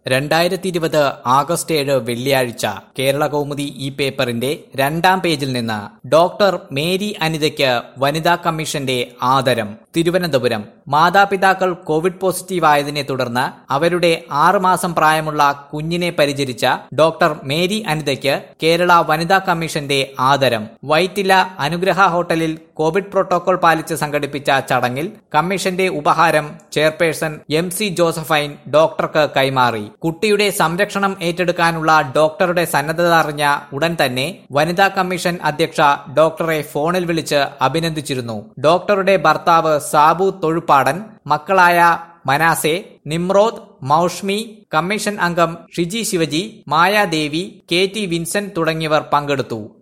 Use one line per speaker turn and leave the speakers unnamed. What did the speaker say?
രണ്ടായിരത്തി ഇരുപത് ആഗസ്റ്റ് ഏഴ് വെള്ളിയാഴ്ച കേരള കൗമുദി ഈ പേപ്പറിന്റെ രണ്ടാം പേജിൽ നിന്ന് ഡോക്ടർ മേരി അനിതയ്ക്ക് വനിതാ കമ്മീഷന്റെ ആദരം തിരുവനന്തപുരം മാതാപിതാക്കൾ കോവിഡ് പോസിറ്റീവ് ആയതിനെ തുടർന്ന് അവരുടെ ആറുമാസം പ്രായമുള്ള കുഞ്ഞിനെ പരിചരിച്ച ഡോക്ടർ മേരി അനിതയ്ക്ക് കേരള വനിതാ കമ്മീഷന്റെ ആദരം വൈറ്റില അനുഗ്രഹ ഹോട്ടലിൽ കോവിഡ് പ്രോട്ടോകോൾ പാലിച്ച് സംഘടിപ്പിച്ച ചടങ്ങിൽ കമ്മീഷന്റെ ഉപഹാരം ചെയർപേഴ്സൺ എം സി ജോസഫൈൻ ഡോക്ടർക്ക് കൈമാറി കുട്ടിയുടെ സംരക്ഷണം ഏറ്റെടുക്കാനുള്ള ഡോക്ടറുടെ സന്നദ്ധത അറിഞ്ഞ ഉടൻ തന്നെ വനിതാ കമ്മീഷൻ അധ്യക്ഷ ഡോക്ടറെ ഫോണിൽ വിളിച്ച് അഭിനന്ദിച്ചിരുന്നു ഡോക്ടറുടെ ഭർത്താവ് സാബു തൊഴുപ്പാടൻ മക്കളായ മനാസെ നിമ്രോദ് മൌഷ്മി കമ്മീഷൻ അംഗം Shiji Sivaji Mayadevi K T Vincent തുടങ്ങിയവർ പങ്കെടുത്തു